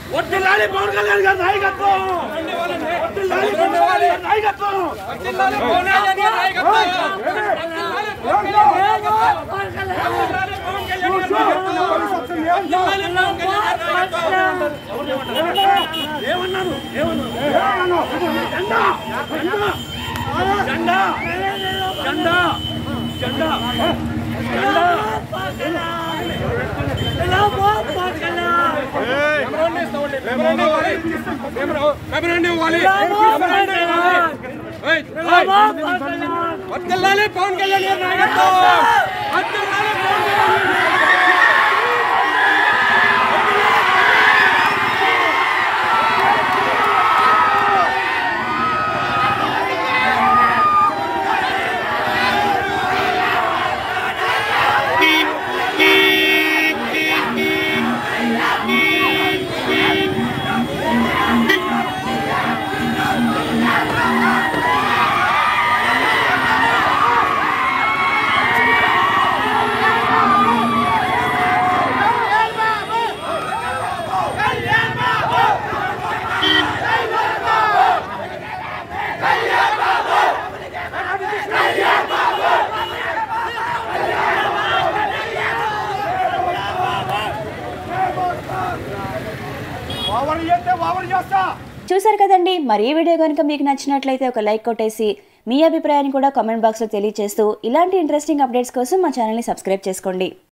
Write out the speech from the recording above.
వర్ధిల్లాలి పవన్ కళ్యాణ్ గారి నాయకత్వం వర్ధిల్లాలి పవన్ కళ్యాణ్ గారి నాయకత్వం ఏమన్నారు ఏమన్నారు జెండా జెండా జెండా జెండా జెండా వర్తిల్లాలి పవన్ కళ్యాణ్ గారి నాయకత్వం వర్తిల్లాలి పవన్ కళ్యాణ్ గారి ఓవర్ చేస్తే ఓవర్ చేస్తా చూసారు కదండి మరి ఈ వీడియో కనుక మీకు నచ్చినట్లయితే ఒక లైక్ కొట్టేసి మీ అభిప్రాయాన్ని కూడా కామెంట్ బాక్స్లో తెలియజేస్తూ ఇలాంటి ఇంట్రెస్టింగ్ అప్డేట్స్ కోసం మా ఛానల్ని సబ్స్క్రైబ్ చేసుకోండి